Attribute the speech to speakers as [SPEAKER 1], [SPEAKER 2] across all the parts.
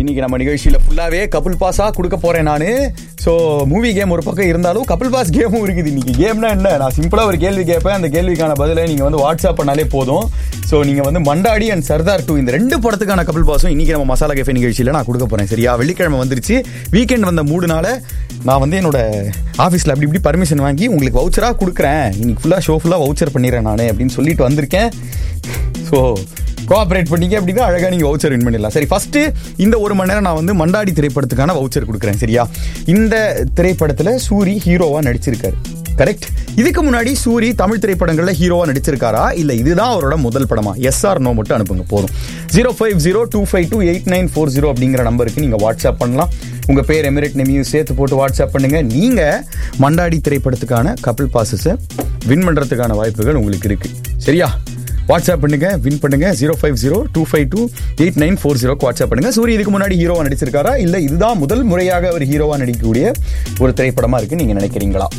[SPEAKER 1] இன்னைக்கு நம்ம நிகழ்ச்சியில ஃபுல்லாவே கபிள் பாஸா கொடுக்க போறேன் நானு ஸோ மூவி கேம் ஒரு பக்கம் இருந்தாலும் கபிள் பாஸ் கேமும் இருக்குது இன்னைக்கு கேம்னா என்ன நான் சிம்பிளா ஒரு கேள்வி கேட்பேன் அந்த கேள்விக்கான பதிலை நீங்க வந்து வாட்ஸ்அப் பண்ணாலே போதும் ஸோ நீங்க வந்து மண்டாடி அண்ட் சர்தார் டூ இந்த ரெண்டு படத்துக்கான கபிள் பாஸும் இன்னைக்கு நம்ம மசாலா கேஃபே நிகழ்ச்சியில நான் கொடுக்க போறேன் சரியா வெள்ளிக்கிழமை வந்துருச்சு வீக்கெண்ட் வந்த மூடுனால நான் வந்து என்னோட ஆஃபீஸில் அப்படி இப்படி பர்மிஷன் வாங்கி உங்களுக்கு வவுச்சராக கொடுக்குறேன் இன்னைக்கு ஃபுல்லாக ஷோ ஃபுல்லாக வவுச்சர் பண்ணிடுறேன் நான் அப்படின்னு சொல்லிட்டு வந்திருக்கேன் ஸோ கோஆப்ரேட் பண்ணீங்க அப்படின்னா அழகாக நீங்கள் வவுச்சர் வின் பண்ணிடலாம் சரி ஃபர்ஸ்ட் இந்த ஒரு மணி நேரம் நான் வந்து மண்டாடி திரைப்படத்துக்கான வவுச்சர் கொடுக்குறேன் சரியா இந்த திரைப்படத்தில் சூரி ஹீரோவாக நடிச்சிருக்காரு கரெக்ட் இதுக்கு முன்னாடி சூரி தமிழ் திரைப்படங்கள்ல ஹீரோவா நடிச்சிருக்காரா இல்ல இதுதான் அவரோட முதல் படமா எஸ் ஆர் நோ மட்டும் அனுப்புங்க போதும் zero five zero two five two eight nine four zero அப்படிங்கிற நம்பருக்கு நீங்க வாட்ஸ்அப் பண்ணலாம் உங்க பேர் எமிரேட் நெமியும் சேர்த்து போட்டு வாட்ஸ்அப் பண்ணுங்க நீங்க மண்டாடி திரைப்படத்துக்கான கபிள் பாசஸை வின் பண்றதுக்கான வாய்ப்புகள் உங்களுக்கு இருக்கு சரியா வாட்ஸ்அப் பண்ணுங்க வின் பண்ணுங்க zero five zero two five two eight nine four ஜீரோக்கு வாட்ஸ்அப் பண்ணுங்க சூரிய இதுக்கு முன்னாடி ஹீரோவா நடிச்சிருக்காரா இல்ல இதுதான் முதல் முறையாக ஒரு ஹீரோவா நடிக்கக்கூடிய ஒரு திரைப்படமா இருக்கு நீங்க நினைக்கிறீங்களா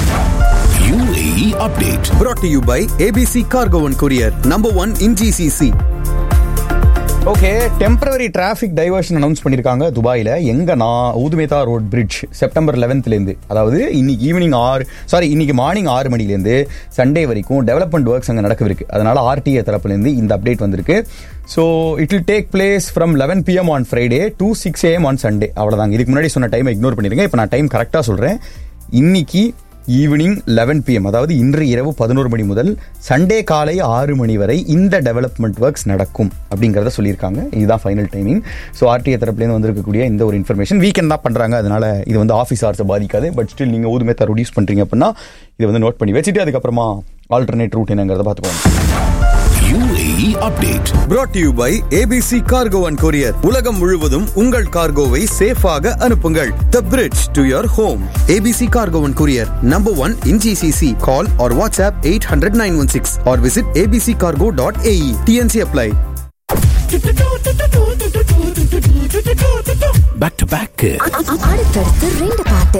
[SPEAKER 2] UAE update.
[SPEAKER 3] brought to you by ABC Cargo and Courier, number one in GCC.
[SPEAKER 1] Okay temporary traffic diversion announce பண்ணியிருக்காங்க துபாயில் எங்கன்னா ஊதுமேதா ரோட் பிரிட்ஜ் செப்டம்பர் லெவன்த்லேருந்து அதாவது இன்னைக்கு ஈவினிங் ஆறு சாரி இன்னைக்கு மார்னிங் ஆறு மணிலேருந்து சண்டே வரைக்கும் டெவலப்மெண்ட் ஒர்க்ஸ் அங்கே நடக்கவிருக்கு அதனால ஆர்டிஏ தரப்புலேருந்து இந்த அப்டேட் வந்திருக்கு so it will take place from eleven PM on Friday to six AM on Sunday அவ்வளோதாங்க இதுக்கு முன்னாடி சொன்ன டைமை இக்னோர் பண்ணிருங்க இப்போ நான் டைம் கரெக்டாக சொல்கிறேன் இன்னைக்கு ஈவினிங் லெவன் பிஎம் அதாவது இன்று இரவு பதினோரு மணி முதல் சண்டே காலை ஆறு மணி வரை இந்த டெவலப்மெண்ட் ஒர்க்ஸ் நடக்கும் அப்படிங்கிறத சொல்லியிருக்காங்க இதுதான் ஃபைனல் டைமிங் ஸோ ஆர்டிஏ தரப்புலேருந்து வந்திருக்கக்கூடிய இந்த ஒரு இன்ஃபர்மேஷன் வீக்கெண்ட் தான் பண்ணுறாங்க அதனால இது வந்து ஆஃபீஸ் ஹவர்ஸை பாதிக்காது பட் ஸ்டில் நீங்கள் ஊதுமே தர யூஸ் பண்ணுறீங்க அப்படின்னா இதை வந்து நோட் பண்ணி வச்சுட்டு அதுக்கப்புறமா ஆல்டர்னேட் ரூட் என்னங்கிறத பார்த்துக்கோங்க
[SPEAKER 2] UAE update.
[SPEAKER 3] brought to you by ABC Cargo and Courier. உலகம் முழுவதும் உங்கள் கார்கோவை சேஃபாக அனுப்புங்கள் The bridge to your home. ABC Cargo and Courier, number one in GCC. Call or WhatsApp 800-916 or visit abccargo.ae. TNC apply.
[SPEAKER 2] Back to back.
[SPEAKER 4] அடுத்தடுத்து ரெண்டு பாட்டு